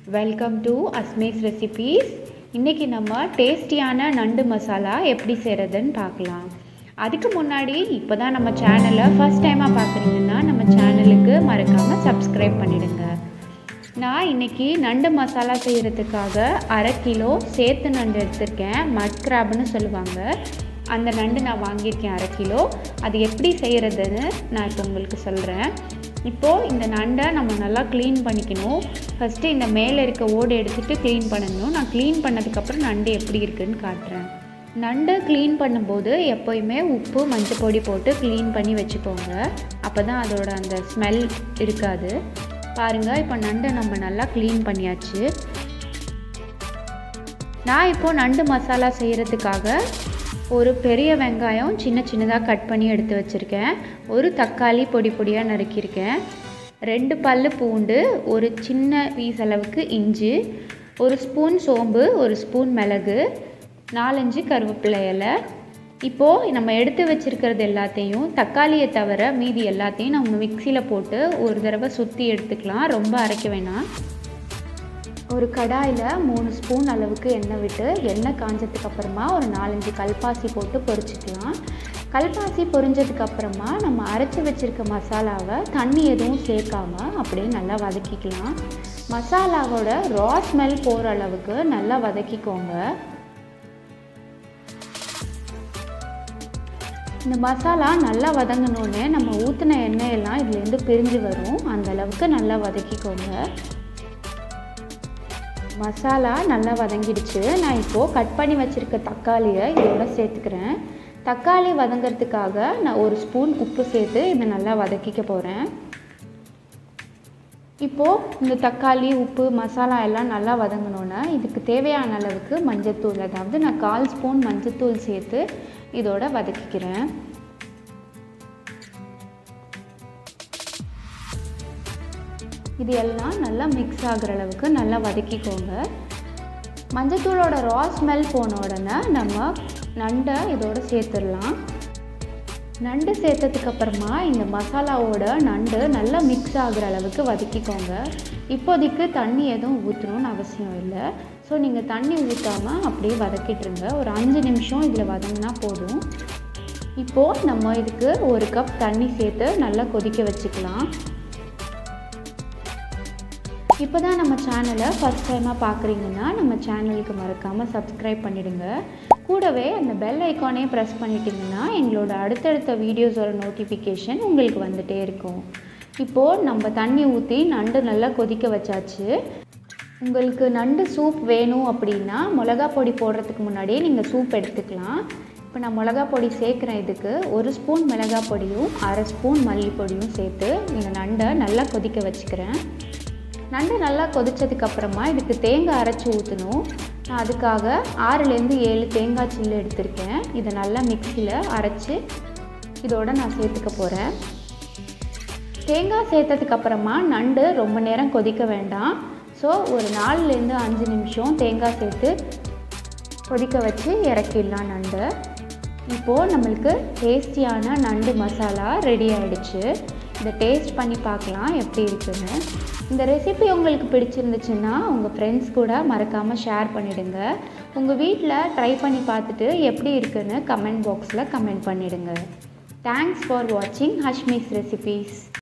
welcome to அஸ்மேஸ் recipes இன்றைக்கி நம்ம டேஸ்டியான நண்டு மசாலா எப்படி செய்கிறதுன்னு பார்க்கலாம் அதுக்கு முன்னாடி இப்போ தான் நம்ம சேனலை ஃபஸ்ட் டைமாக பார்க்குறீங்கன்னா நம்ம சேனலுக்கு மறக்காமல் சப்ஸ்கிரைப் பண்ணிடுங்க நான் இன்றைக்கி நண்டு மசாலா செய்கிறதுக்காக அரை கிலோ சேத்து நண்டு எடுத்திருக்கேன் மட் கிராப்னு சொல்லுவாங்க அந்த நண்டு நான் வாங்கியிருக்கேன் அரை கிலோ அது எப்படி செய்கிறதுன்னு நான் இப்போ உங்களுக்கு சொல்கிறேன் இப்போது இந்த நண்டை நம்ம நல்லா க்ளீன் பண்ணிக்கணும் ஃபஸ்ட்டு இந்த மேலே இருக்க ஓடு எடுத்துகிட்டு க்ளீன் பண்ணணும் நான் க்ளீன் பண்ணதுக்கப்புறம் நண்டு எப்படி இருக்குன்னு காட்டுறேன் நண்டை க்ளீன் பண்ணும்போது எப்போயுமே உப்பு மஞ்சள் பொடி போட்டு க்ளீன் பண்ணி வச்சுக்கோங்க அப்போ தான் அதோட அந்த ஸ்மெல் இருக்காது பாருங்கள் இப்போ நண்டை நம்ம நல்லா க்ளீன் பண்ணியாச்சு நான் இப்போது நண்டு மசாலா செய்கிறதுக்காக ஒரு பெரிய வெங்காயம் சின்ன சின்னதாக கட் பண்ணி எடுத்து வச்சுருக்கேன் ஒரு தக்காளி பொடி பொடியாக நறுக்கியிருக்கேன் ரெண்டு பல் பூண்டு ஒரு சின்ன பீஸ் அளவுக்கு இஞ்சி ஒரு ஸ்பூன் சோம்பு ஒரு ஸ்பூன் மிளகு நாலஞ்சு கருவேப்பிலை இலை இப்போது நம்ம எடுத்து வச்சுருக்கிறது எல்லாத்தையும் தக்காளியை தவிர மீதி எல்லாத்தையும் நம்ம மிக்சியில் போட்டு ஒரு தடவை சுற்றி எடுத்துக்கலாம் ரொம்ப அரைக்க வேணாம் ஒரு கடாயில் மூணு ஸ்பூன் அளவுக்கு எண்ணெய் விட்டு எண்ணெய் காஞ்சதுக்கு அப்புறமா ஒரு நாலஞ்சு கல்பாசி போட்டு பொரிச்சிக்கலாம் கல்பாசி பொரிஞ்சதுக்கு அப்புறமா நம்ம அரைச்சி வச்சுருக்க மசாலாவை தண்ணி எதுவும் சேர்க்காம அப்படியே நல்லா வதக்கிக்கலாம் மசாலாவோட ரா ஸ்மெல் போகிற அளவுக்கு நல்லா வதக்கிக்கோங்க இந்த மசாலா நல்லா வதங்கினோடனே நம்ம ஊற்றின எண்ணெயெல்லாம் இதுலேருந்து பிரிஞ்சு வரும் அந்த அளவுக்கு நல்லா வதக்கிக்கோங்க மசாலா நல்லா வதங்கிடுச்சு நான் இப்போது கட் பண்ணி வச்சுருக்க தக்காளியை இதோட சேர்த்துக்கிறேன் தக்காளி வதங்கிறதுக்காக நான் ஒரு ஸ்பூன் உப்பு சேர்த்து இதை நல்லா வதக்கிக்க போகிறேன் இப்போது இந்த தக்காளி உப்பு மசாலா எல்லாம் நல்லா வதங்கினோன்னே இதுக்கு தேவையான அளவுக்கு மஞ்சத்தூள் அதாவது நான் கால் ஸ்பூன் மஞ்சத்தூள் சேர்த்து இதோட வதக்கிக்கிறேன் இது எல்லாம் நல்லா மிக்ஸ் ஆகிற அளவுக்கு நல்லா வதக்கிக்கோங்க மஞ்சத்தூளோட ரா ஸ்மெல் போன உடனே நம்ம நண்டை இதோட சேர்த்துடலாம் நண்டு சேர்த்ததுக்கு அப்புறமா இந்த மசாலாவோட நண்டு நல்லா மிக்ஸ் ஆகிற அளவுக்கு வதக்கிக்கோங்க இப்போதைக்கு தண்ணி எதுவும் ஊற்றணும்னு அவசியம் இல்லை ஸோ நீங்கள் தண்ணி ஊற்றாமல் அப்படியே வதக்கிட்டுருங்க ஒரு அஞ்சு நிமிஷம் இதில் வதங்கினா போதும் இப்போது நம்ம இதுக்கு ஒரு கப் தண்ணி சேர்த்து நல்லா கொதிக்க வச்சுக்கலாம் இப்போ தான் நம்ம சேனலை ஃபஸ்ட் டைமாக பார்க்குறீங்கன்னா நம்ம சேனலுக்கு மறக்காமல் சப்ஸ்கிரைப் பண்ணிவிடுங்க கூடவே அந்த பெல் ஐக்கானே ப்ரெஸ் பண்ணிட்டீங்கன்னா எங்களோட அடுத்தடுத்த வீடியோஸோட நோட்டிஃபிகேஷன் உங்களுக்கு வந்துகிட்டே இருக்கும் இப்போது நம்ம தண்ணி ஊற்றி நண்டு நல்லா கொதிக்க வச்சாச்சு உங்களுக்கு நண்டு சூப் வேணும் அப்படின்னா மிளகா பொடி போடுறதுக்கு முன்னாடியே நீங்கள் சூப் எடுத்துக்கலாம் இப்போ நான் மிளகா பொடி சேர்க்குறேன் இதுக்கு ஒரு ஸ்பூன் மிளகா பொடியும் அரை ஸ்பூன் மல்லிப்பொடியும் சேர்த்து இந்த நண்டை நல்லா கொதிக்க வச்சுக்கிறேன் நண்டு நல்லா கொதித்ததுக்கப்புறமா இதுக்கு தேங்காய் அரைச்சி ஊற்றணும் நான் அதுக்காக ஆறுலேருந்து ஏழு தேங்காய் சில்லு எடுத்திருக்கேன் இதை நல்லா மிக்சியில் அரைச்சி இதோட நான் சேர்த்துக்க போகிறேன் தேங்காய் சேர்த்ததுக்கப்புறமா நண்டு ரொம்ப நேரம் கொதிக்க வேண்டாம் ஸோ ஒரு நாலுலேருந்து அஞ்சு நிமிஷம் தேங்காய் சேர்த்து கொதிக்க வச்சு இறக்கிடலாம் நண்டு இப்போது நம்மளுக்கு டேஸ்டியான நண்டு மசாலா ரெடி ஆகிடுச்சு இதை டேஸ்ட் பண்ணி பார்க்கலாம் எப்படி இருக்குன்னு இந்த ரெசிபி உங்களுக்கு பிடிச்சிருந்துச்சுன்னா உங்கள் ஃப்ரெண்ட்ஸ் கூட மறக்காமல் ஷேர் பண்ணிவிடுங்க உங்கள் வீட்டில் ட்ரை பண்ணி பார்த்துட்டு எப்படி இருக்குன்னு கமெண்ட் பாக்ஸில் கமெண்ட் பண்ணிவிடுங்க தேங்க்ஸ் ஃபார் வாட்சிங் ஹஷ்மிஸ் ரெசிபீஸ்